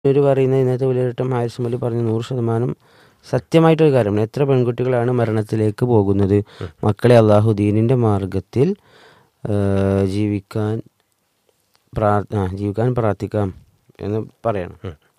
ഇവർ പറയുന്ന ഇന്നത്തെ വിലയിരുത്തം ഹാരിസ് മലി പറഞ്ഞ നൂറ് ശതമാനം സത്യമായിട്ടൊരു കാര്യമാണ് എത്ര പെൺകുട്ടികളാണ് മരണത്തിലേക്ക് പോകുന്നത് മക്കളെ അള്ളാഹു ദീനിൻ്റെ മാർഗത്തിൽ ആ, ജീവിക്കാൻ പ്രാ ആ, ജീവിക്കാൻ പ്രാർത്ഥിക്കാം എന്ന് പറയണം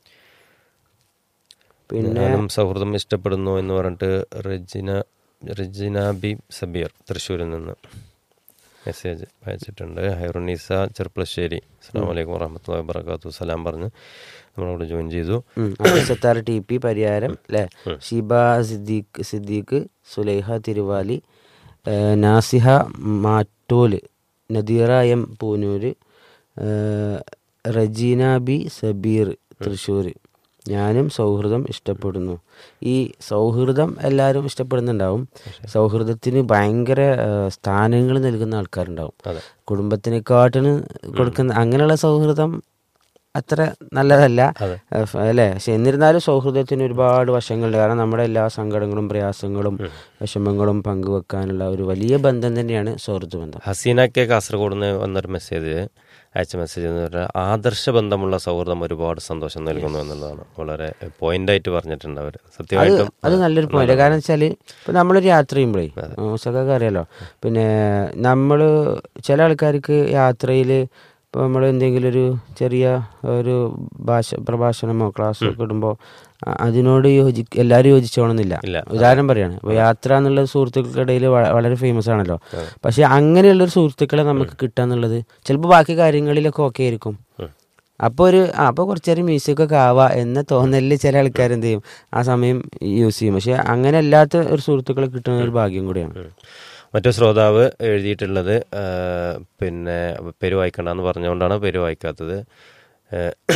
പിന്നെ ഞാനും സൗഹൃദം ഇഷ്ടപ്പെടുന്നു എന്ന് പറഞ്ഞിട്ട് റെജിന റെജിന ബി സബീർ തൃശ്ശൂരിൽ നിന്ന് മെസ്സേജ് അയച്ചിട്ടുണ്ട് ഹൈറുനീസ ചെർപ്പളശ്ശേരി അസ്സാം വലൈക്കും വറഹമത്തുള്ള വബർക്കാത്തു സലാം പറഞ്ഞ് നമ്മളോട് ജോയിൻ ചെയ്തു സത്താർ ടി പി പരിയാരം അല്ലേ ഷിബ സിദ്ദീഖ് സിദ്ദീഖ് സുലൈഹ തിരുവാലി ആ, നാസിഹ മാറ്റോല് നദീറ എം പൂനൂര് ആ, റജീന ബി സബീർ തൃശ്ശൂർ ഞാനും സൗഹൃദം ഇഷ്ടപ്പെടുന്നു ഈ സൗഹൃദം എല്ലാവരും ഇഷ്ടപ്പെടുന്നുണ്ടാവും സൗഹൃദത്തിന് ഭയങ്കര സ്ഥാനങ്ങൾ നൽകുന്ന ആൾക്കാരുണ്ടാവും അതെ കുടുംബത്തിനെക്കാട്ടിന് കൊടുക്കുന്ന അങ്ങനെയുള്ള സൗഹൃദം അത്ര നല്ലതല്ല അതെ. ഏഹ് ഫ- അല്ലേ പക്ഷെ എന്നിരുന്നാലും സൗഹൃദത്തിന് ഒരുപാട് വശങ്ങളുണ്ട് കാരണം നമ്മുടെ എല്ലാ സങ്കടങ്ങളും പ്രയാസങ്ങളും വിഷമങ്ങളും പങ്കുവെക്കാനുള്ള ഒരു വലിയ ബന്ധം തന്നെയാണ് സൗഹൃദ ബന്ധം ഹസീന കെ കാസർഗോഡ് നിന്ന് വന്നൊരു മെസ്സേജ് അയച്ച മെസ്സേജ് എന്ന് പറഞ്ഞാൽ ആദർശ ബന്ധമുള്ള സൗഹൃദം ഒരുപാട് സന്തോഷം നൽകുന്നു എന്നുള്ളതാണ് വളരെ പോയിന്റായിട്ട് പറഞ്ഞിട്ടുണ്ട് അവർ സത്യമായിട്ടും അത് നല്ലൊരു പോയിന്റ് കാരണം വെച്ചാൽ ഇപ്പം നമ്മളൊരു യാത്ര ചെയ്യുമ്പോഴേ മൂസക്കൊക്കെ അറിയാലോ പിന്നെ നമ്മൾ ചില ആൾക്കാർക്ക് യാത്രയിൽ ഇപ്പോൾ നമ്മൾ എന്തെങ്കിലും ഒരു ചെറിയ ഒരു ഭാഷ പ്രഭാഷണമോ ക്ലാസ്സോ ഒക്കെ ഇടുമ്പോൾ അതിനോട് യോജി എല്ലാവരും യോജിച്ചോണമെന്നില്ല ഇല്ല. ഉദാഹരണം പറയാണ് അപ്പോൾ യാത്ര എന്നുള്ള സുഹൃത്തുക്കൾക്കിടയിൽ വ- വളരെ ഫേമസ് ആണല്ലോ പക്ഷെ അങ്ങനെയുള്ളൊരു സുഹൃത്തുക്കളെ നമുക്ക് കിട്ടുക എന്നുള്ളത് ചിലപ്പോൾ ബാക്കി കാര്യങ്ങളിലൊക്കെ ഓക്കെ ആയിരിക്കും അപ്പോൾ ഒരു ആ അപ്പോൾ കുറച്ച് നേരം മ്യൂസിക് ഒക്കെ ആവാ എന്ന തോന്നലിൽ ചില ആൾക്കാർ എന്ത് ചെയ്യും ആ സമയം യൂസ് ചെയ്യും പക്ഷെ അങ്ങനെ അല്ലാത്ത ഒരു സുഹൃത്തുക്കളെ കിട്ടുന്ന ഒരു ഭാഗ്യം കൂടിയാണ് ഉം. മറ്റു ശ്രോതാവ് എഴുതിയിട്ടുള്ളത് ആ, പിന്നെ പേര് വായിക്കണ്ടെന്ന് പറഞ്ഞുകൊണ്ടാണ് പേര് വായിക്കാത്തത് ഏ,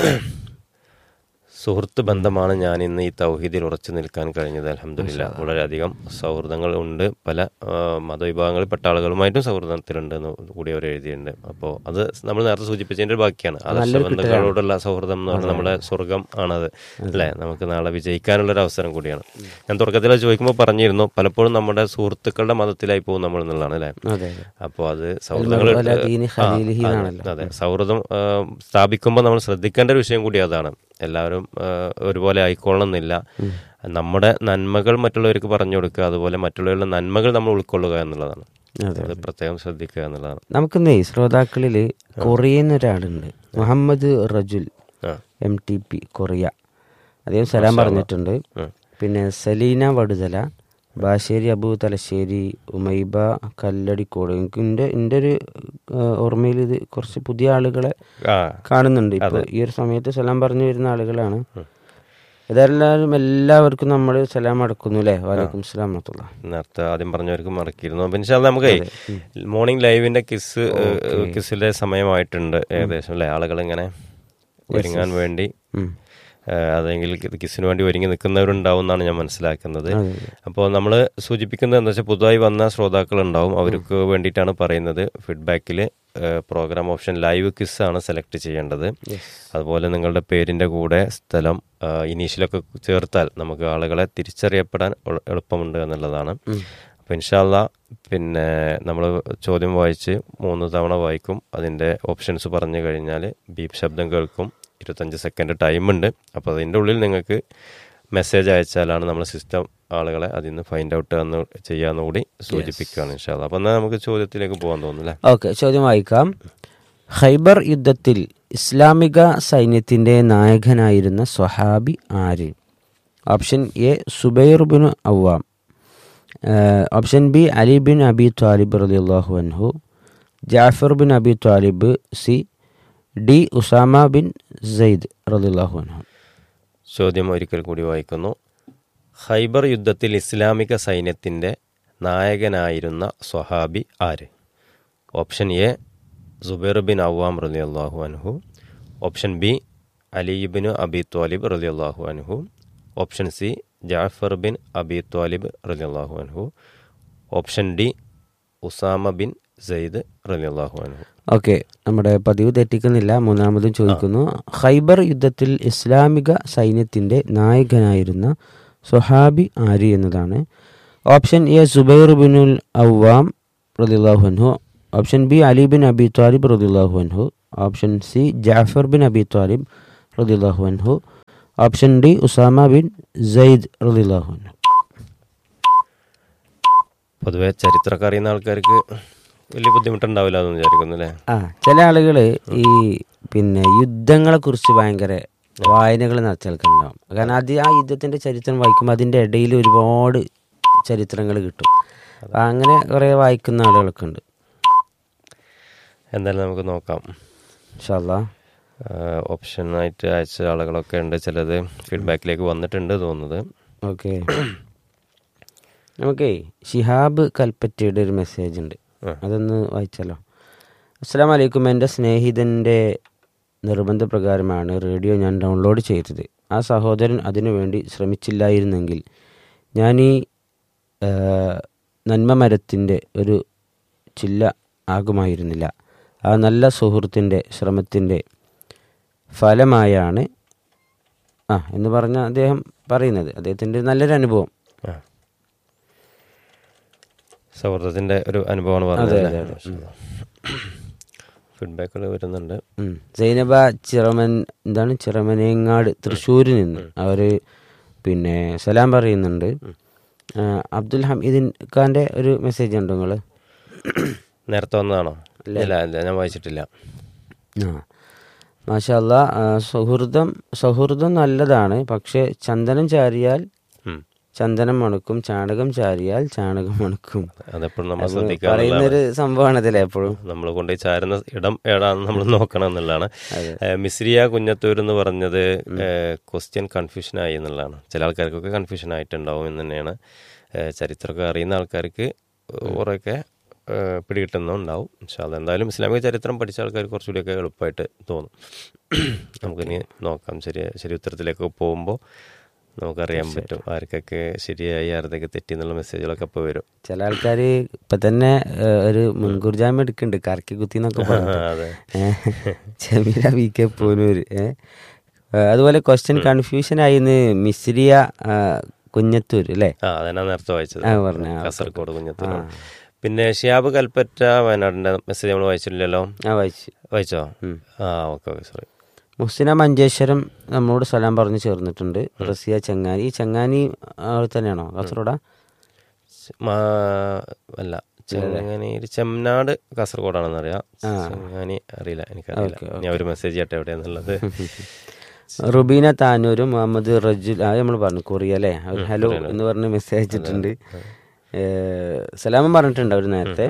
സുഹൃത്ത് ബന്ധമാണ് ഞാൻ ഇന്ന് ഈ തൗഹീദിൽ ഉറച്ചു നിൽക്കാൻ കഴിഞ്ഞത് അലഹമില്ല വളരെയധികം സൗഹൃദങ്ങൾ ഉണ്ട് പല ആ, മതവിഭാഗങ്ങളിൽപ്പെട്ട ആളുകളുമായിട്ടും സൗഹൃദത്തിലുണ്ട് എന്ന് കൂടി അവർ എഴുതിയിട്ടുണ്ട് അപ്പോൾ അത് നമ്മൾ നേരത്തെ സൂചിപ്പിച്ചതിൻ്റെ ഒരു ബാക്കിയാണ് ആദർശ ബന്ധങ്ങളോടുള്ള സൗഹൃദം എന്ന് പറഞ്ഞാൽ നമ്മുടെ സ്വർഗം ആണത് അല്ലേ നമുക്ക് നാളെ വിജയിക്കാനുള്ള ഒരു അവസരം കൂടിയാണ് ഞാൻ തുടക്കത്തിൽ ചോദിക്കുമ്പോൾ പറഞ്ഞിരുന്നു പലപ്പോഴും നമ്മുടെ സുഹൃത്തുക്കളുടെ മതത്തിലായി പോകും നമ്മൾ എന്നുള്ളതാണ് അല്ലേ അതെ അതെ അപ്പോൾ അത് സൗഹൃദങ്ങൾ വല ദീനി ആ, ഖലീലിഹി അതെ, എന്നാണല്ലോ. അതെ സൗഹൃദം ആ, സ്ഥാപിക്കുമ്പോൾ നമ്മൾ ശ്രദ്ധിക്കേണ്ട ഒരു വിഷയം കൂടി അതാണ് എല്ലാവരും ആ, ഒരുപോലെ ആയിക്കൊള്ളണമെന്നില്ല നമ്മുടെ നന്മകൾ മറ്റുള്ളവർക്ക് പറഞ്ഞു കൊടുക്കുക അതുപോലെ മറ്റുള്ളവരുടെ നന്മകൾ നമ്മൾ ഉൾക്കൊള്ളുക എന്നുള്ളതാണ് അതെ. അത് പ്രത്യേകം ശ്രദ്ധിക്കുക എന്നുള്ളതാണ് നമുക്കിന്നേ ശ്രോതാക്കളിൽ കൊറിയന്ന് ഒരാളുണ്ട് മുഹമ്മദ് റജുൽ ആ എം ടി പി കൊറിയ അദ്ദേഹം സലാം പറഞ്ഞിട്ടുണ്ട് ഉം. പിന്നെ സലീന വടുതല ബാശ്ശേരി അബു തലശ്ശേരി ഉമൈബ കല്ലടിക്കോട് എനിക്ക് എൻ്റെ എൻ്റെ ഒരു ഓർമ്മയിൽ ഇത് കുറച്ച് പുതിയ ആളുകളെ ആ കാണുന്നുണ്ട് ഇപ്പൊ ഈ ഒരു സമയത്ത് സലാം പറഞ്ഞു വരുന്ന ആളുകളാണ് ഇതെല്ലാവരും എല്ലാവർക്കും നമ്മൾ സലാം അടക്കുന്നു അല്ലേ വാലൈക്കും സ്ലാം വറഹ്മത്തുള്ള നേരത്തെ ആദ്യം പറഞ്ഞവർക്ക് മറക്കിയിരുന്നു അപ്പം ഇൻഷാല്ല നമുക്ക് മോർണിംഗ് ലൈവിന്റെ കിസ് കിസിന്റെ സമയമായിട്ടുണ്ട് ഏകദേശം അല്ലെ ആളുകൾ ഇങ്ങനെ ഒരുങ്ങാൻ വേണ്ടി ഉം. ഏഹ് അതെങ്കിൽ കിസിന് വേണ്ടി ഒരുങ്ങി നിൽക്കുന്നവരുണ്ടാവും എന്നാണ് ഞാൻ മനസ്സിലാക്കുന്നത് അപ്പോൾ നമ്മൾ സൂചിപ്പിക്കുന്നത് എന്താ വെച്ചാൽ പുതുതായി വന്ന ശ്രോതാക്കൾ ഉണ്ടാവും അവർക്ക് വേണ്ടിയിട്ടാണ് പറയുന്നത് ഫീഡ്ബാക്കിൽ പ്രോഗ്രാം ഓപ്ഷൻ ലൈവ് കിസ് ആണ് സെലക്ട് ചെയ്യേണ്ടത് അതുപോലെ നിങ്ങളുടെ പേരിൻ്റെ കൂടെ സ്ഥലം ഇനീഷ്യലൊക്കെ ചേർത്താൽ നമുക്ക് ആളുകളെ തിരിച്ചറിയപ്പെടാൻ എളു- എളുപ്പമുണ്ട് എന്നുള്ളതാണ് അപ്പോൾ ഇൻഷാല്ല പിന്നെ നമ്മൾ ചോദ്യം വായിച്ച് മൂന്ന് തവണ വായിക്കും അതിൻ്റെ ഓപ്ഷൻസ് പറഞ്ഞു കഴിഞ്ഞാൽ ബീപ്പ് ശബ്ദം കേൾക്കും ഇരുപത്തഞ്ച് സെക്കൻഡ് ടൈമുണ്ട് അപ്പോൾ അതിൻ്റെ ഉള്ളിൽ നിങ്ങൾക്ക് മെസ്സേജ് അയച്ചാലാണ് നമ്മൾ സിസ്റ്റം ആളുകളെ അതിൽ നിന്ന് ഫൈൻഡ് ഔട്ട് എന്ന് ചെയ്യാന്ന് കൂടി സൂചിപ്പിക്കുകയാണ് ഇൻഷാല്ല അപ്പോൾ എന്നാൽ നമുക്ക് ചോദ്യത്തിലേക്ക് പോകാൻ തോന്നുന്നു അല്ലേ ഓക്കെ ചോദ്യം വായിക്കാം ഖൈബർ യുദ്ധത്തിൽ ഇസ്ലാമിക സൈന്യത്തിന്റെ നായകനായിരുന്ന സ്വഹാബി ആര് option A Zubair bin Awwam ഏഹ്, option B Ali bin Abi Talib റളിയല്ലാഹു അൻഹു Jafar bin Abi Talib C D Usama bin Zaid റളിയല്ലാഹു അൻഹു ചോദ്യം ഒരിക്കൽ കൂടി വായിക്കുന്നു ഖൈബർ യുദ്ധത്തിൽ ഇസ്ലാമിക സൈന്യത്തിൻ്റെ നായകനായിരുന്ന സ്വഹാബി ആര് option A Zubair bin Awwam റലി അള്ളാഹു അൻഹു option B Ali bin Abi Talib റലി അള്ളാഹു അൻഹു option C Jafar bin Abi Talib റലി അള്ളാഹു അൻഹു option D Usama bin Zaid റലി അള്ളാഹു അൻഹു ഓക്കെ നമ്മുടെ പതിവ് തെറ്റിക്കുന്നില്ല മൂന്നാമതും ചോദിക്കുന്നു ഖൈബർ യുദ്ധത്തിൽ ഇസ്ലാമിക സൈന്യത്തിന്റെ നായകനായിരുന്ന സുഹാബി ആരി എന്നതാണ് option A Zubair binul Awwam റദിള്ളാഹു അൻഹു option B Ali bin Abi Talib റദിള്ളാഹു അൻഹു option C Jafar bin Abi Talib റദിള്ളാഹു അൻഹു option D Usama bin Zaid റളിയല്ലാഹു അൻഹു പൊതുവെ ചരിത്രമൊക്കെ അറിയുന്ന ആൾക്കാർക്ക് വലിയ ബുദ്ധിമുട്ടുണ്ടാവില്ല എന്ന് വിചാരിക്കുന്നു അല്ലേ ആ ചില ആളുകൾ ഈ പിന്നെ യുദ്ധങ്ങളെ കുറിച്ച് ഭയങ്കര വായനകൾ നടത്തിയ ആൾക്കാരുണ്ടാവും കാരണം അത് ആ യുദ്ധത്തിന്റെ ചരിത്രം വായിക്കുമ്പോൾ അതിന്റെ ഇടയിൽ ഒരുപാട് ചരിത്രങ്ങൾ കിട്ടും അപ്പൊ അങ്ങനെ കുറെ വായിക്കുന്ന ആളുകളൊക്കെ ഉണ്ട് എന്തായാലും നമുക്ക് നോക്കാം ഇൻഷാല്ലാ ഓപ്ഷനായിട്ട് അയച്ച ആളുകളൊക്കെ ഉണ്ട് ചിലത് ഫീഡ്ബാക്കിലേക്ക് വന്നിട്ടുണ്ട് തോന്നുന്നത് ഓക്കെ നമുക്കേ ഷിഹാബ് കൽപ്പറ്റയുടെ ഒരു മെസ്സേജ് ഉണ്ട് ആ. അതൊന്ന് വായിച്ചാലോ അസ്സാം വലൈക്കും എൻ്റെ സ്നേഹിതൻ്റെ നിർബന്ധപ്രകാരമാണ് റേഡിയോ ഞാൻ ഡൗൺലോഡ് ചെയ്തത് ആ സഹോദരൻ അതിനുവേണ്ടി ശ്രമിച്ചില്ലായിരുന്നെങ്കിൽ ഞാൻ ഈ ആ, നന്മ മരത്തിൻ്റെ ഒരു ചില്ല ആകുമായിരുന്നില്ല ആ നല്ല സുഹൃത്തിൻ്റെ ശ്രമത്തിൻ്റെ ഫലമായാണ് ആ എന്ന് പറഞ്ഞ അദ്ദേഹം പറയുന്നത് അദ്ദേഹത്തിൻ്റെ നല്ലൊരു അനുഭവം ആ സൗഹൃദത്തിന്റെ ഒരു അനുഭവമാണ് അതെ, പറഞ്ഞത് അതെ, ഫീഡ്ബാക്കുകൾ വരുന്നുണ്ട് ഉം. സൈനബ ചിറമൻ എന്താണ് ചിറമനേങ്ങാട് തൃശ്ശൂരിൽ നിന്ന് അവർ പിന്നെ സലാം പറയുന്നുണ്ട് ആ, അബ്ദുൽ ഹമീദിൻ ഖാന്റെ ഒരു മെസ്സേജ് ഉണ്ടോ നിങ്ങൾ നേരത്തെ വന്നതാണോ ഇല്ല ഇല്ല ഞാൻ വായിച്ചിട്ടില്ല ആ മാഷല്ല സൗഹൃദം സൗഹൃദം നല്ലതാണ് പക്ഷെ ചന്ദനം ചാരിയാൽ ഉം. ചന്ദനം മണക്കും ചാണകം ചാരിയാൽ ചാണകം മണക്കും അതെപ്പോഴും നമ്മൾ അത് ശ്രദ്ധിക്കാറുള്ള പറയുന്നൊരു സംഭവമാണ് ഇതിലെ എപ്പോഴും നമ്മൾ കൊണ്ട് ചാരുന്ന ഇടം ഏടാന്ന് നമ്മൾ നോക്കണം എന്നുള്ളതാണ് ഏഹ് മിസ്രിയ കുഞ്ഞത്തൂർ എന്ന് പറഞ്ഞത് ക്വസ്റ്റ്യൻ കൺഫ്യൂഷൻ ആയി എന്നുള്ളതാണ് ചില ആൾക്കാർക്കൊക്കെ കൺഫ്യൂഷൻ ആയിട്ടുണ്ടാവും എന്ന് തന്നെയാണ് ഏഹ് ചരിത്രമൊക്കെ അറിയുന്ന ആൾക്കാർക്ക് കുറേയൊക്കെ ഏഹ് പിടികിട്ടുന്നുണ്ടാവും പക്ഷെ അതെന്തായാലും ഇസ്ലാമിക ചരിത്രം പഠിച്ച ആൾക്കാർക്ക് കുറച്ചുകൂടിയൊക്കെ എളുപ്പമായിട്ട് തോന്നും നമുക്കിനി നോക്കാം ശരി ശരി ഉത്തരത്തിലേക്ക് പോകുമ്പോൾ നമുക്കറിയാൻ പറ്റും ആർക്കൊക്കെ ശരിയായി ആർക്കൊക്കെ തെറ്റി എന്നുള്ള മെസ്സേജുകളൊക്കെ അപ്പോൾ വരും ചില ആൾക്കാർ ഇപ്പൊ തന്നെ ഏ, ഒരു മുൻകൂർ ജാമ്യം എടുക്കുന്നുണ്ട് കറക്കി കുത്തി എന്നൊക്കെ പറഞ്ഞു അതെ ചെമീര വി കെ പൂനൂര് ഏ. ഏ, അതുപോലെ ക്വസ്റ്റ്യൻ കൺഫ്യൂഷൻ ആയിന്ന് മിസ്രിയ ആ, കുഞ്ഞത്തൂർ അല്ലേ ആ അതെന്നാ നേരത്തെ വായിച്ചത് ആ, പറഞ്ഞ, ആ, കാസർഗോഡ് കുഞ്ഞത്തൂർ പിന്നെ ഷിയാബ് കൽപ്പറ്റ വയനാടിന്റെ മെസ്സേജ് നമ്മൾ വായിച്ചിട്ടില്ലല്ലോ ആ വായിച്ചു വായിച്ചോ ആ okay okay sorry Muhsina Manjeshwaram നമ്മളോട് സലാം പറഞ്ഞു ചേർന്നിട്ടുണ്ട് റസിയ ചെങ്ങാനി ഈ ചെങ്ങാനി അവിടെ തന്നെയാണോ കാസർഗോഡാ അല്ല ചെങ്ങാനീര് ചെമ്മനാട് കാസർഗോഡാണെന്ന് അറിയാം ചെങ്ങാനി അറിയില്ല എനിക്കറിയില്ല ഞാൻ ഒരു മെസ്സേജ് ചെയ്യട്ടെ എവിടെയാന്നുള്ളത് റുബീന താനൂരും മുഹമ്മദ് റജുൽ ആ നമ്മൾ പറഞ്ഞു കൊറിയ അല്ലേ അവർ ഹലോ എന്ന് പറഞ്ഞ് മെസ്സേജ് അയച്ചിട്ടുണ്ട് ഏ, സലാമും പറഞ്ഞിട്ടുണ്ട് അവർ നേരത്തെ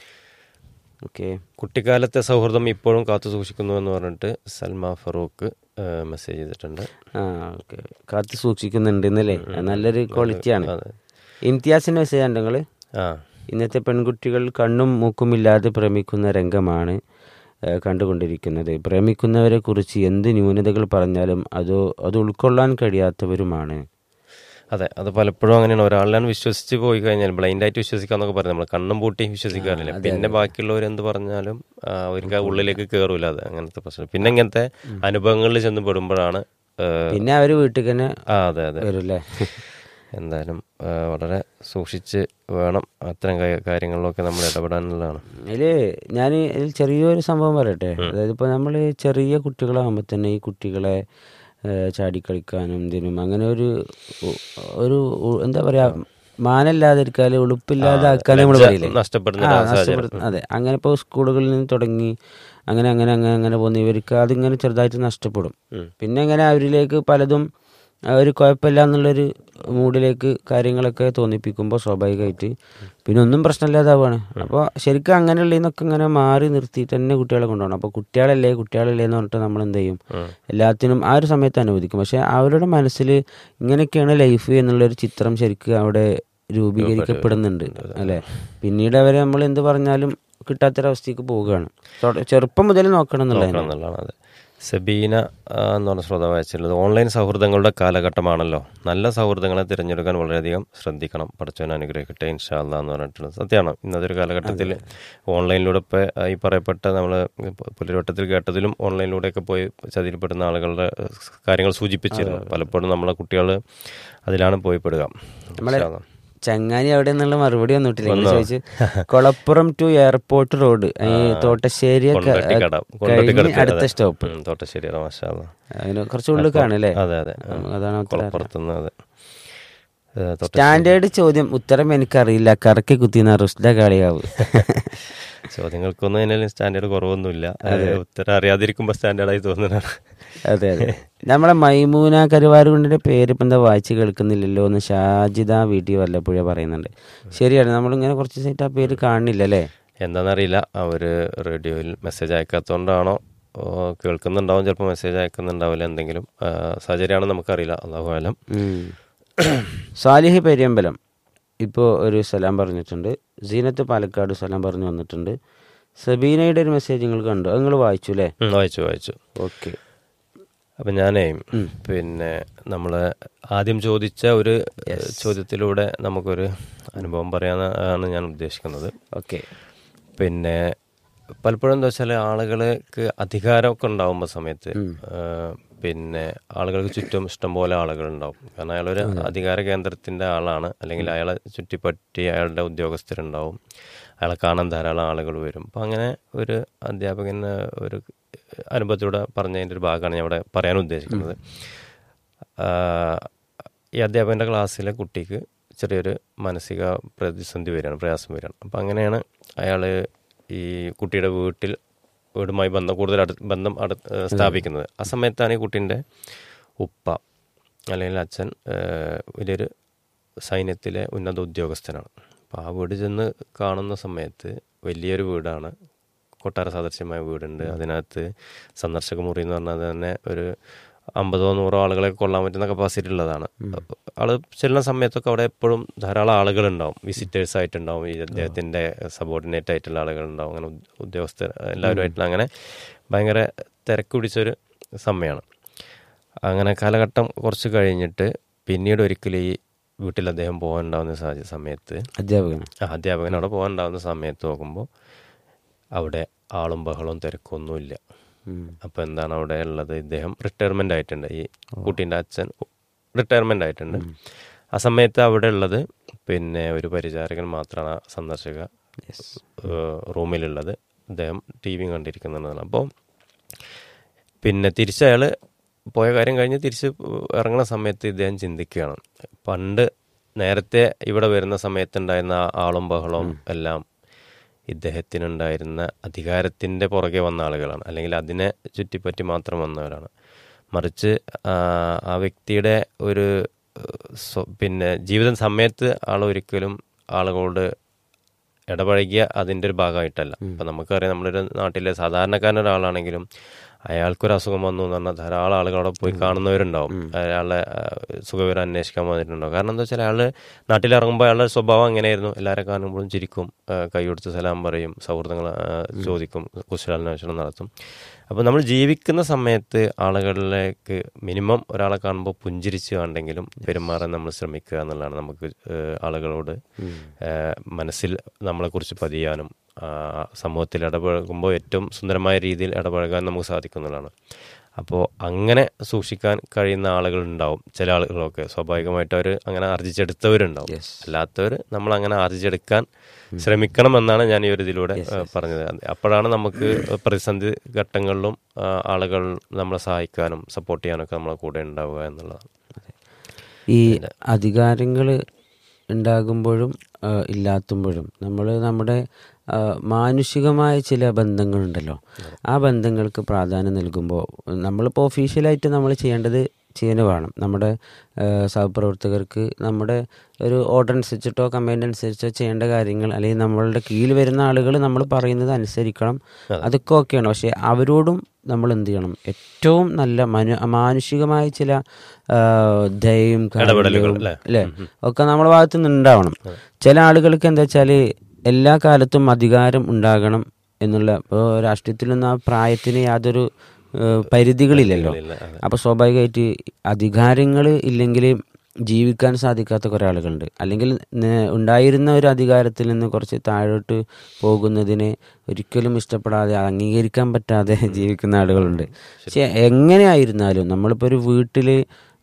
ഓക്കെ കുട്ടിക്കാലത്തെ സൗഹൃദം ഇപ്പോഴും കാത്തു സൂക്ഷിക്കുന്നു എന്ന് പറഞ്ഞിട്ട് സൽമ ഫറൂഖ് മെസ്സേജ് ചെയ്തിട്ടുണ്ട് ആ ഓക്കെ കാത്തു സൂക്ഷിക്കുന്നുണ്ട് എന്നല്ലേ നല്ലൊരു ക്വാളിറ്റിയാണ് അതെ. ഇംതിയാസിന്റെ മെസ്സേജ് ഉണ്ട് നിങ്ങൾ ആ ഇന്നത്തെ പെൺകുട്ടികൾ കണ്ണും മൂക്കുമില്ലാതെ പ്രേമിക്കുന്ന രംഗമാണ് ഏ, കണ്ടുകൊണ്ടിരിക്കുന്നത് പ്രേമിക്കുന്നവരെ കുറിച്ച് എന്ത് ന്യൂനതകൾ പറഞ്ഞാലും അത് അത് ഉൾക്കൊള്ളാൻ കഴിയാത്തവരുമാണ് അതെ അത് പലപ്പോഴും അങ്ങനെയാണ് ഒരാളിലാണ് വിശ്വസിച്ച് പോയി കഴിഞ്ഞാൽ ബ്ലൈൻഡ് ആയിട്ട് വിശ്വസിക്കാന്നൊക്കെ പറയും നമ്മൾ കണ്ണും പൂട്ടി വിശ്വസിക്കാറില്ല പിന്നെ ബാക്കിയുള്ളവർ എന്ത് പറഞ്ഞാലും ആ, അവർക്ക് ആ ഉള്ളിലേക്ക് കയറൂല അത് അങ്ങനത്തെ പ്രശ്നം പിന്നെ ഇങ്ങനത്തെ അനുഭവങ്ങളിൽ ചെന്ന് പെടുമ്പോഴാണ് ആ, പിന്നെ അവര് വീട്ടിൽ തന്നെ ആ അതെ അതെ വരൂല്ലേ എന്തായാലും ആ, വളരെ സൂക്ഷിച്ച് വേണം അത്തരം കാ- കാര്യങ്ങളിലൊക്കെ നമ്മൾ ഇടപെടാനുള്ളതാണ് അതില് ഞാൻ ഇതിൽ ചെറിയൊരു സംഭവം പറയട്ടെ അതായത് ഇപ്പോൾ നമ്മൾ ചെറിയ കുട്ടികളാകുമ്പോൾ തന്നെ ഈ കുട്ടികളെ ഏ, ചാടിക്കളിക്കാനും ഇതിനും അങ്ങനെ ഒരു ഉ- ഒരു ഉ- എന്താ പറയാ മാനല്ലാതിരിക്കാൻ ഉളുപ്പില്ലാതാക്കാൻ നമ്മൾ പറയില്ലേ നഷ്ടപ്പെടുന്ന ആ, ഒരു സാഹചര്യം നഷ്ടപ്പെടുത്ത- അതെ അങ്ങനെ ഇപ്പോൾ സ്കൂളുകളിൽ നിന്ന് തുടങ്ങി അങ്ങനെ അങ്ങനെ അങ്ങനെ അങ്ങനെ പോകുന്ന ഇവർക്ക് അതിങ്ങനെ ചെറുതായിട്ട് നഷ്ടപ്പെടും പിന്നെ അങ്ങനെ അവരിലേക്ക് പലതും ഒരു കുഴപ്പമില്ല എന്നുള്ളൊരു മൂഡിലേക്ക് കാര്യങ്ങളൊക്കെ തോന്നിപ്പിക്കുമ്പോൾ സ്വാഭാവികമായിട്ട് പിന്നെ ഒന്നും പ്രശ്നമില്ലാതാവാണ് അപ്പോൾ ശരിക്കും അങ്ങനെയുള്ള നിന്നൊക്കെ ഇങ്ങനെ മാറി നിർത്തിയിട്ട് തന്നെ കുട്ടികളെ കൊണ്ടുപോകണം അപ്പോൾ കുട്ടികളല്ലേ കുട്ടികളല്ലേ എന്ന് പറഞ്ഞിട്ട് നമ്മൾ എന്ത് ചെയ്യും എല്ലാത്തിനും ആ ഒരു സമയത്ത് അനുവദിക്കും പക്ഷെ അവരുടെ മനസ്സിൽ ഇങ്ങനെയൊക്കെയാണ് ലൈഫ് എന്നുള്ളൊരു ചിത്രം ശരിക്കും അവിടെ രൂപീകരിക്കപ്പെടുന്നുണ്ട് അല്ലേ പിന്നീട് അവരെ നമ്മൾ എന്ത് പറഞ്ഞാലും കിട്ടാത്തൊരവസ്ഥയ്ക്ക് പോവുകയാണ് തൊട- ചെറുപ്പം മുതൽ നോക്കണം എന്നുള്ളത് എന്നുള്ളതാണ് അത് സബീന ആ, എന്ന് പറഞ്ഞ ശ്രോതാവ് അയച്ചിട്ടുള്ളത് ഓൺലൈൻ സൗഹൃദങ്ങളുടെ കാലഘട്ടമാണല്ലോ നല്ല സൗഹൃദങ്ങളെ തിരഞ്ഞെടുക്കാൻ വളരെയധികം ശ്രദ്ധിക്കണം പഠിച്ചവൻ അനുഗ്രഹിക്കട്ടെ ഇൻഷാല്ല എന്ന് പറഞ്ഞിട്ടുള്ളത് സത്യമാണ് ഇന്നത്തെ ഒരു കാലഘട്ടത്തിൽ ഓൺലൈനിലൂടെ ഇപ്പോൾ ഈ പറയപ്പെട്ട നമ്മൾ പുലരുവട്ടത്തിൽ കേട്ടതിലും ഓൺലൈനിലൂടെയൊക്കെ പോയി ചതിയിൽപ്പെടുന്ന ആളുകളുടെ കാര്യങ്ങൾ സൂചിപ്പിച്ചിരുന്നു പലപ്പോഴും നമ്മളെ കുട്ടികൾ അതിലാണ് പോയി പെടുക നമ്മളെ ഇൻഷാ അല്ലാ. ചങ്ങാനി എവിടെ നിന്നുള്ള മറുപടി വന്നിട്ടില്ല ഇങ്ങനെ ചോദിച്ചു കൊളപ്പുറം ടു എയർപോർട്ട് റോഡ് ഈ തോട്ടശ്ശേരി കൊണ്ടോട്ടിക്കട കഴിഞ്ഞ് കൊണ്ടോട്ടിക്കടുത്ത് അടുത്ത അതെ. സ്റ്റോപ്പ് ഉം, തോട്ടശ്ശേരി മാഷാ അല്ലാ. അതിന് കുറച്ച് ഉള്ളിൽ കാണല്ലേ അതെ അതെ ഉം. അതാണ് ഉത്തരം കുളപ്പുറത്തുനിന്ന് അതെ ഏ, തോട്ടശ്ശേരി. സ്റ്റാൻഡേർഡ് ചോദ്യം ഉത്തരം എനിക്കറിയില്ല കറക്കി കുത്തിന റുഷ്ദ കാളിയാവ് ചോദ്യങ്ങൾക്കൊന്നും അതിന് സ്റ്റാൻഡേർഡ് കുറവൊന്നുമില്ല അത് ഉത്തരം അറിയാതിരിക്കുമ്പോ സ്റ്റാൻഡേർഡായി തോന്നുന്നതാണ് അതെ അതെ നമ്മളെ മൈമൂന കരുവാരുകൊണ്ടിന്റെ പേര് ഇപ്പം എന്താ വായിച്ച് കേൾക്കുന്നില്ലല്ലോ എന്ന് ഷാജിദ വീട്ടിൽ വല്ലപ്പോഴേ പറയുന്നുണ്ട് ശരിയാണ് നമ്മളിങ്ങനെ കുറച്ച് സൈറ്റ് ആ പേര് കാണുന്നില്ല അല്ലേ എന്താണെന്നറിയില്ല അവര് റേഡിയോയിൽ മെസ്സേജ് അയക്കാത്തതുകൊണ്ടാണോ ഓ, കേൾക്കുന്നുണ്ടാവും ചിലപ്പോൾ മെസ്സേജ് അയക്കുന്നുണ്ടാവില്ല എന്തെങ്കിലും ആ, സാഹചര്യമാണെന്ന് നമുക്കറിയില്ല അള്ളാഹു ആലം ഉം. സാലിഹ് പെരിയമ്പലം ഇപ്പോൾ ഒരു സലാം പറഞ്ഞിട്ടുണ്ട് സീനത്ത് പാലക്കാട് സലാം പറഞ്ഞു വന്നിട്ടുണ്ട് സബീനയുടെ ഒരു മെസ്സേജ് നിങ്ങൾ കണ്ടു അത് നിങ്ങൾ വായിച്ചു അല്ലേ ഉം, വായിച്ചു വായിച്ചു ഓക്കെ അപ്പം ഞാനേ പിന്നെ നമ്മൾ ആദ്യം ചോദിച്ച ഒരു ചോദ്യത്തിലൂടെ നമുക്കൊരു അനുഭവം പറയാനാണ് ഞാൻ ഉദ്ദേശിക്കുന്നത് ഓക്കെ പിന്നെ പലപ്പോഴും എന്താ വെച്ചാൽ ആളുകൾക്ക് അധികാരമൊക്കെ ഉണ്ടാകുമ്പോൾ സമയത്ത് ആ, പിന്നെ ആളുകൾക്ക് ചുറ്റും ഇഷ്ടംപോലെ ആളുകളുണ്ടാവും കാരണം അയാളൊരു അധികാര കേന്ദ്രത്തിന്റെ ആളാണ് അല്ലെങ്കിൽ അയാളെ ചുറ്റിപ്പറ്റി അയാളുടെ ഉദ്യോഗസ്ഥരുണ്ടാവും അയാളെ കാണാൻ ധാരാളം ആളുകൾ വരും അപ്പം അങ്ങനെ ഒരു അധ്യാപകൻ ആ, ഒരു അനുഭവത്തിലൂടെ പറഞ്ഞതിൻ്റെ ഒരു ഭാഗമാണ് ഞാൻ ഇവിടെ പറയാൻ ഉദ്ദേശിക്കുന്നത് ആ, ഈ അധ്യാപകൻ്റെ ക്ലാസ്സിലെ കുട്ടിക്ക് ചെറിയൊരു മാനസിക പ്രതിസന്ധി വരികയാണ് പ്രയാസം വരികയാണ് അപ്പം അങ്ങനെയാണ് അയാൾ ഈ കുട്ടിയുടെ വീട്ടിൽ വീടുമായി ബന്ധം കൂടുതൽ അടു ബന്ധം അടു ഏഹ് സ്ഥാപിക്കുന്നത് ആ സമയത്താണ് ഈ കുട്ടീൻ്റെ ഉപ്പ അല്ലെങ്കിൽ അച്ഛൻ ഏഹ് വലിയൊരു സൈന്യത്തിലെ ഉന്നത ഉദ്യോഗസ്ഥനാണ് അപ്പോൾ ആ വീട് ചെന്ന് കാണുന്ന സമയത്ത് വലിയൊരു വീടാണ് കൊട്ടാര സദൃശ്യമായ വീടുണ്ട് അതിനകത്ത് സന്ദർശക മുറി എന്ന് പറഞ്ഞാൽ തന്നെ ഒരു അമ്പതോ നൂറോ ആളുകളെ കൊള്ളാൻ പറ്റുന്ന കപ്പാസിറ്റി ഉള്ളതാണ് ആള് ചെല്ലുന്ന സമയത്തൊക്കെ അവിടെ എപ്പോഴും ധാരാളം ആളുകളുണ്ടാവും വിസിറ്റേഴ്സ് ആയിട്ടുണ്ടാവും ഈ അദ്ദേഹത്തിന്റെ സബോർഡിനേറ്റ് ആയിട്ടുള്ള ആളുകളുണ്ടാവും അങ്ങനെ ഉദ്യ- ഉദ്യോഗസ്ഥർ എല്ലാവരുമായിട്ടുള്ള അങ്ങനെ ഭയങ്കര തിരക്ക് പിടിച്ചൊരു സമയമാണ് അങ്ങനെ കാലഘട്ടം കുറച്ച് കഴിഞ്ഞിട്ട് പിന്നീട് ഒരിക്കലും ഈ വീട്ടിൽ അദ്ദേഹം പോകാനുണ്ടാവുന്ന സാഹചര്യ സമയത്ത് അധ്യാപകൻ ആ അധ്യാപകൻ അവിടെ പോകാനുണ്ടാവുന്ന സമയത്ത് നോക്കുമ്പോൾ അവിടെ ആളും ബഹളവും തിരക്കൊന്നുമില്ല അപ്പോൾ എന്താണ് അവിടെ ഉള്ളത് ഇദ്ദേഹം റിട്ടയർമെൻ്റ് ആയിട്ടുണ്ട് ഈ കുട്ടീൻ്റെ അച്ഛൻ റിട്ടയർമെൻ്റ് ആയിട്ടുണ്ട് ആ സമയത്ത് അവിടെ ഉള്ളത് പിന്നെ ഒരു പരിചാരകൻ മാത്രമാണ് ആ സന്ദർശക ഏഹ് റൂമിലുള്ളത് അദ്ദേഹം ടി വി കണ്ടിരിക്കുന്നുണ്ടെന്നാണ് അപ്പോൾ പിന്നെ തിരിച്ച് അയാൾ പോയ കാര്യം കഴിഞ്ഞ് തിരിച്ച് ഇറങ്ങുന്ന സമയത്ത് ഇദ്ദേഹം ചിന്തിക്കുകയാണ് പണ്ട് നേരത്തെ ഇവിടെ വരുന്ന സമയത്തുണ്ടായിരുന്ന ആ ആളും ബഹളവും എല്ലാം ഇദ്ദേഹത്തിനുണ്ടായിരുന്ന അധികാരത്തിൻ്റെ പുറകെ വന്ന ആളുകളാണ് അല്ലെങ്കിൽ അതിനെ ചുറ്റിപ്പറ്റി മാത്രം വന്നവരാണ് മറിച്ച് ആ, ആ വ്യക്തിയുടെ ഒരു ഏഹ്, സ്വ- പിന്നെ ജീവിത സമയത്ത് ആൾ ഒരിക്കലും ആളുകളോട് ഇടപഴകിയ അതിൻ്റെ ഒരു ഭാഗമായിട്ടല്ല ഇപ്പം നമുക്കറിയാം നമ്മളൊരു നാട്ടിലെ സാധാരണക്കാരൻ ഒരാളാണെങ്കിലും അയാൾക്കൊരു അസുഖം വന്നു എന്ന് പറഞ്ഞാൽ ധാരാളം ആളുകൾ അവിടെ പോയി കാണുന്നവരുണ്ടാവും അയാളെ ആ, സുഖവിവരം അന്വേഷിക്കാൻ വന്നിട്ടുണ്ടാവും കാരണം എന്താ വെച്ചാൽ അയാൾ നാട്ടിലിറങ്ങുമ്പോൾ അയാളുടെ സ്വഭാവം എങ്ങനെയായിരുന്നു എല്ലാവരെ കാണുമ്പോഴും ചിരിക്കും ആ, കൈ കൊടുത്ത് സലാം പറയും സൗഹൃദങ്ങൾ ആ, ചോദിക്കും കുശലാന്വേഷണം നടത്തും അപ്പോൾ നമ്മൾ ജീവിക്കുന്ന സമയത്ത് ആളുകളിലേക്ക് മിനിമം ഒരാളെ കാണുമ്പോൾ പുഞ്ചിരിച്ച് കണ്ടെങ്കിലും പെരുമാറാൻ നമ്മൾ ശ്രമിക്കുക എന്നുള്ളതാണ് നമുക്ക് ഏഹ്, ആളുകളോട് ഏഹ്, മനസ്സിൽ നമ്മളെക്കുറിച്ച് പതിയാനും ആ, സമൂഹത്തിൽ ഇടപഴകുമ്പോൾ ഏറ്റവും സുന്ദരമായ രീതിയിൽ ഇടപഴകാൻ നമുക്ക് സാധിക്കുന്നതാണ് അപ്പോൾ അങ്ങനെ സൂക്ഷിക്കാൻ കഴിയുന്ന ആളുകൾ ഉണ്ടാവും ചില ആളുകളൊക്കെ സ്വാഭാവികമായിട്ട് അവർ അങ്ങനെ ആർജിച്ചെടുത്തവരുണ്ടാവും അല്ലാത്തവർ നമ്മൾ അങ്ങനെ ആർജിച്ചെടുക്കാൻ ശ്രമിക്കണം എന്നാണ് ഞാൻ ഈ ഒരു ഇതിലൂടെ ഏഹ്, പറഞ്ഞത് അപ്പോഴാണ് നമുക്ക് പ്രതിസന്ധി ഘട്ടങ്ങളിലും ആ, ആളുകൾ നമ്മളെ സഹായിക്കാനും സപ്പോർട്ട് ചെയ്യാനൊക്കെ നമ്മളെ കൂടെ ഉണ്ടാവുക എന്നുള്ളതാണ് ഈ അധികാരങ്ങൾ ഉണ്ടാകുമ്പോഴും ആ, ഇല്ലാത്തുമ്പോഴും നമ്മൾ നമ്മുടെ ആ, മാനുഷികമായ ചില ബന്ധങ്ങളുണ്ടല്ലോ ആ ബന്ധങ്ങൾക്ക് പ്രാധാന്യം നൽകുമ്പോൾ നമ്മളിപ്പോൾ ഒഫീഷ്യലായിട്ട് നമ്മൾ ചെയ്യേണ്ടത് ചെയ്യാൻ വേണം നമ്മുടെ ആ, സഹപ്രവർത്തകർക്ക് നമ്മുടെ ഒരു ഓർഡർ അനുസരിച്ചിട്ടോ കമാൻഡ് അനുസരിച്ചോ ചെയ്യേണ്ട കാര്യങ്ങൾ അല്ലെങ്കിൽ നമ്മളുടെ കീഴിൽ വരുന്ന ആളുകൾ നമ്മൾ പറയുന്നത് അനുസരിക്കണം അതൊക്കെ ഓക്കെയാണ് പക്ഷേ അവരോടും നമ്മൾ എന്ത് ചെയ്യണം ഏറ്റവും നല്ല മനു മാനുഷികമായ ചില ആ, ദയയും ഇടപെടലുകൾ, കാരുണ്യവും, അല്ലേ? അല്ലേ ഒക്കെ നമ്മുടെ ഭാഗത്ത് നിന്ന് ഉണ്ടാവണം ചില ആളുകൾക്ക് എന്താ വെച്ചാൽ എല്ലാ കാലത്തും അധികാരം ഉണ്ടാകണം എന്നുള്ള ഇപ്പോൾ രാഷ്ട്രീയത്തിലൊന്നും ആ പ്രായത്തിന് യാതൊരു ഏഹ്, പരിധികളില്ലല്ലോ ഇല്ല, അതെ. അപ്പോൾ സ്വാഭാവികമായിട്ട് അധികാരങ്ങൾ ഇല്ലെങ്കിൽ ജീവിക്കാൻ സാധിക്കാത്ത കുറേ ആളുകളുണ്ട് അല്ലെങ്കിൽ നേ- ഉണ്ടായിരുന്ന ഒരു അധികാരത്തിൽ നിന്ന് കുറച്ച് താഴോട്ട് പോകുന്നതിനെ ഒരിക്കലും ഇഷ്ടപ്പെടാതെ അംഗീകരിക്കാൻ പറ്റാതെ ജീവിക്കുന്ന ആളുകളുണ്ട് പക്ഷെ എങ്ങനെയായിരുന്നാലും നമ്മളിപ്പോൾ ഒരു വീട്ടിൽ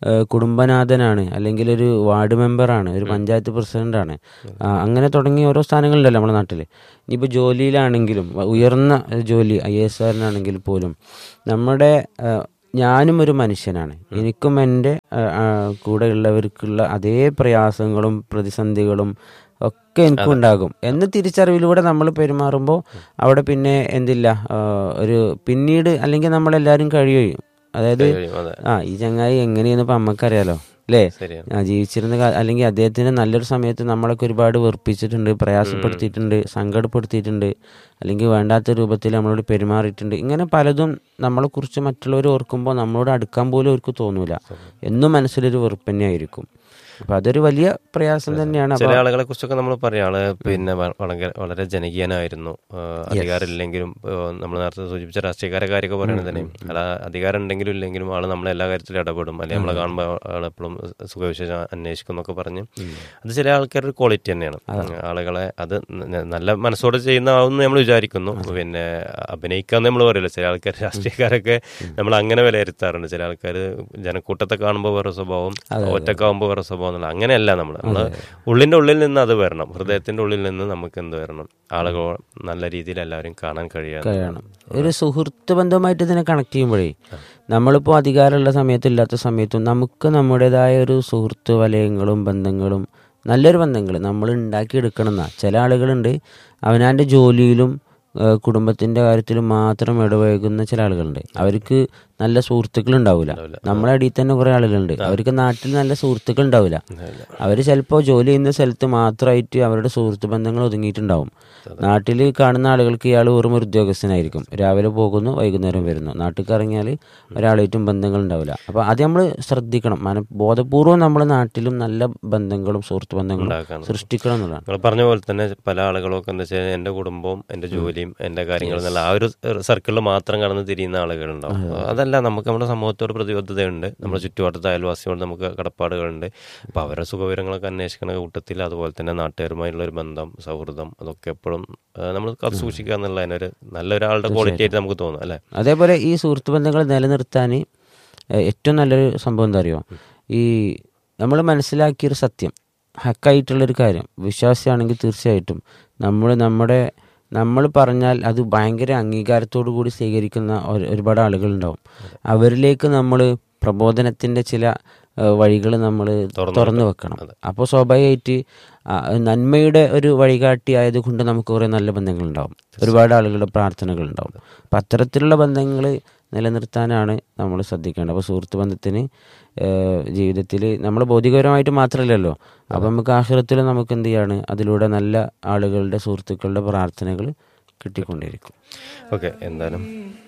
ഏഹ് കുടുംബനാഥനാണ് അല്ലെങ്കിൽ ഒരു വാർഡ് മെമ്പറാണ് ഒരു പഞ്ചായത്ത് പ്രസിഡന്റാണ് ആ, അങ്ങനെ തുടങ്ങി ഓരോ സ്ഥാനങ്ങളുണ്ടല്ലോ നമ്മുടെ നാട്ടിൽ ഇനിയിപ്പോൾ ജോലിയിലാണെങ്കിലും വ- ഉയർന്ന ജോലി ഐ എസ് ആറിനാണെങ്കിൽ പോലും നമ്മുടെ ഏഹ്, ഞാനും ഒരു മനുഷ്യനാണ് എനിക്കും എൻ്റെ ഏഹ്, ആ, കൂടെ ഉള്ളവർക്കുള്ള അതേ പ്രയാസങ്ങളും പ്രതിസന്ധികളും ഒക്കെ എനിക്കും ഉണ്ടാകും എന്ന തിരിച്ചറിവിലൂടെ നമ്മൾ പെരുമാറുമ്പോൾ അവിടെ പിന്നെ എന്തില്ല ആ, ഒരു പിന്നീട് അല്ലെങ്കിൽ നമ്മളെല്ലാവരും കഴിയും അതായത് കഴിയും, അതെ ആ ഈ ചങ്ങായി എങ്ങനെയെന്ന് ഇപ്പം അമ്മക്കറിയാലോ അല്ലേ ശരിയാണ് ആ ജീവിച്ചിരുന്ന കാ- അല്ലെങ്കിൽ അദ്ദേഹത്തിന് നല്ലൊരു സമയത്ത് നമ്മളൊക്കെ ഒരുപാട് വെറുപ്പിച്ചിട്ടുണ്ട് പ്രയാസപ്പെടുത്തിയിട്ടുണ്ട് സങ്കടപ്പെടുത്തിയിട്ടുണ്ട് അല്ലെങ്കിൽ വേണ്ടാത്ത രൂപത്തിൽ നമ്മളോട് പെരുമാറിയിട്ടുണ്ട് ഇങ്ങനെ പലതും നമ്മളെക്കുറിച്ച് മറ്റുള്ളവർ ഓർക്കുമ്പോൾ നമ്മളോട് അടുക്കാൻ പോലും അവർക്ക് തോന്നൂല എന്നും മനസ്സിലൊരു വെറുപ്പ് തന്നെയായിരിക്കും അപ്പം അതൊരു വലിയ പ്രയാസം തന്നെയാണ് ചില അപ്പോൾ ആളുകളെ കുറിച്ചൊക്കെ നമ്മൾ പറയാം ആള് പിന്നെ വ- വളരെ വളരെ ജനകീയനായിരുന്നു ആ, അധികാരമില്ലെങ്കിലും നമ്മൾ നേരത്തെ സൂചിപ്പിച്ച രാഷ്ട്രീയക്കാരെ കാര്യമൊക്കെ പറയുന്നത് തന്നെ അല്ല അധികാരം ഉണ്ടെങ്കിലും ഇല്ലെങ്കിലും ആള് നമ്മളെ എല്ലാ കാര്യത്തിലും ഇടപെടും അല്ലെങ്കിൽ നമ്മളെ കാണുമ്പോൾ ആളെപ്പോഴും സുഖവിശേഷം അന്വേഷിക്കും എന്നൊക്കെ പറഞ്ഞ് അത് ചില ആൾക്കാരുടെ ഒരു ക്വാളിറ്റി തന്നെയാണ് ആളുകളെ അത് ന- നല്ല മനസ്സോടെ ചെയ്യുന്ന ആളെന്ന് നമ്മൾ വിചാരിക്കുന്നു പിന്നെ അഭിനയിക്കാന്ന് നമ്മൾ പറയില്ല ചില ആൾക്കാർ രാഷ്ട്രീയക്കാരൊക്കെ നമ്മൾ അങ്ങനെ വിലയിരുത്താറുണ്ട് ചില ആൾക്കാർ ജനക്കൂട്ടത്തെ കാണുമ്പോൾ വേറെ സ്വഭാവം ഒറ്റക്കാവുമ്പോൾ വേറെ സ്വഭാവം എന്നുള്ള അങ്ങനെയല്ല നമ്മൾ നമ്മൾ ഉള്ളിന്റെ ഉള്ളിൽ നിന്ന് അത് വരണം ഹൃദയത്തിന്റെ ഉള്ളിൽ നിന്ന് നമുക്ക് എന്ത് വരണം ആളുകൾ നല്ല രീതിയിൽ എല്ലാവരും കാണാൻ കഴിയാതെ കഴിയണം ഒരു സുഹൃത്ത് ബന്ധവുമായിട്ട് ഇതിനെ കണക്ട് ചെയ്യുമ്പോഴേ നമ്മളിപ്പോൾ അധികാരമുള്ള സമയത്തും ഇല്ലാത്ത സമയത്തും നമുക്ക് നമ്മുടേതായ ഒരു സുഹൃത്ത് വലയങ്ങളും ബന്ധങ്ങളും നല്ലൊരു ബന്ധങ്ങൾ നമ്മൾ ഉണ്ടാക്കിയെടുക്കണം എന്നാ ചില ആളുകളുണ്ട് അവനാൻ്റെ ജോലിയിലും ഏഹ് കുടുംബത്തിന്റെ കാര്യത്തിലും മാത്രം ഇടപഴകുന്ന ചില ആളുകളുണ്ട് അവർക്ക് നല്ല സുഹൃത്തുക്കൾ ഉണ്ടാവില്ല നമ്മളെ അടിയിൽ തന്നെ കുറെ ആളുകളുണ്ട് അവർക്ക് നാട്ടിൽ നല്ല സുഹൃത്തുക്കൾ ഉണ്ടാവില്ല അവർ ചിലപ്പോൾ ജോലി ചെയ്യുന്ന സ്ഥലത്ത് മാത്രമായിട്ട് അവരുടെ സുഹൃത്ത് ബന്ധങ്ങൾ ഒതുങ്ങിയിട്ടുണ്ടാവും നാട്ടിൽ കാണുന്ന ആളുകൾക്ക് ഇയാൾ വെറും ഒരു ഉദ്യോഗസ്ഥനായിരിക്കും രാവിലെ പോകുന്നു വൈകുന്നേരം വരുന്നു നാട്ടിൽ ഇറങ്ങിയാൽ ഒരാളായിട്ടും ബന്ധങ്ങൾ ഉണ്ടാവില്ല അപ്പോൾ അത് നമ്മൾ ശ്രദ്ധിക്കണം മന ബോധപൂർവം നമ്മൾ നാട്ടിലും നല്ല ബന്ധങ്ങളും സുഹൃത്ത് ബന്ധങ്ങളും ഉണ്ടാക്കണം. സൃഷ്ടിക്കണം എന്നുള്ളതാണ് നിങ്ങൾ പറഞ്ഞ പോലെ തന്നെ പല ആളുകളൊക്കെ എന്താ വെച്ചാൽ എൻ്റെ കുടുംബവും എൻ്റെ ജോലിയും എൻ്റെ കാര്യങ്ങളും എന്നുള്ള ആ ഒരു സർക്കിളിൽ മാത്രം കടന്ന് തിരിയുന്ന ആളുകളുണ്ടാവും അതല്ല നമുക്ക് നമ്മുടെ സമൂഹത്തോട് പ്രതിബദ്ധതയുണ്ട് നമ്മുടെ ചുറ്റുവട്ടത്തെ അയൽവാസിയോട് നമുക്ക് കടപ്പാടുകളുണ്ട് അപ്പോൾ അവരുടെ സുഖവിവരങ്ങളൊക്കെ അന്വേഷിക്കുന്ന കൂട്ടത്തിൽ അതുപോലെ തന്നെ നാട്ടുകാരുമായുള്ള ഒരു ബന്ധം സൗഹൃദം അതൊക്കെ എപ്പോഴും നമ്മൾ കാത്തു സൂക്ഷിക്കുക എന്നുള്ള അതിനൊരു നല്ലൊരാളുടെ ക്വാളിറ്റി ആയിട്ട് നമുക്ക് തോന്നും അല്ലേ അതേപോലെ ഈ സുഹൃത്ത് ബന്ധങ്ങൾ നിലനിർത്താൻ ഏഹ്, ഏറ്റവും നല്ലൊരു സംഭവം എന്താ അറിയോ ഈ നമ്മൾ മനസ്സിലാക്കിയൊരു സത്യം ഹക്കായിട്ടുള്ളൊരു കാര്യം വിശ്വാസിയാണെങ്കിൽ തീർച്ചയായിട്ടും നമ്മൾ നമ്മുടെ നമ്മൾ പറഞ്ഞാൽ അത് ഭയങ്കര അംഗീകാരത്തോടു കൂടി സ്വീകരിക്കുന്ന ഒരു- ഒരുപാട് ആളുകളുണ്ടാവും അവരിലേക്ക് നമ്മൾ പ്രബോധനത്തിൻ്റെ ചില വഴികൾ നമ്മൾ തുറന്നു വെക്കണം അപ്പോൾ സ്വാഭാവികമായിട്ട് ആ, നന്മയുടെ ഒരു വഴികാട്ടി ആയതുകൊണ്ട് നമുക്ക് കുറേ നല്ല ബന്ധങ്ങളുണ്ടാവും ഒരുപാട് ആളുകളുടെ പ്രാർത്ഥനകളുണ്ടാവും അപ്പം അത്തരത്തിലുള്ള ബന്ധങ്ങൾ നിലനിർത്താനാണ് നമ്മൾ ശ്രദ്ധിക്കേണ്ടത് അപ്പോൾ സുഹൃത്ത് ബന്ധത്തിന് ജീവിതത്തിൽ നമ്മൾ ഭൗതികപരമായിട്ട് മാത്രമല്ലല്ലോ അപ്പം നമുക്ക് ആഹ്റത്തിൽ നമുക്ക് എന്ത് ചെയ്യാണ് അതിലൂടെ നല്ല ആളുകളുടെ സുഹൃത്തുക്കളുടെ പ്രാർത്ഥനകൾ കിട്ടിക്കൊണ്ടിരിക്കും ഓക്കെ എന്തായാലും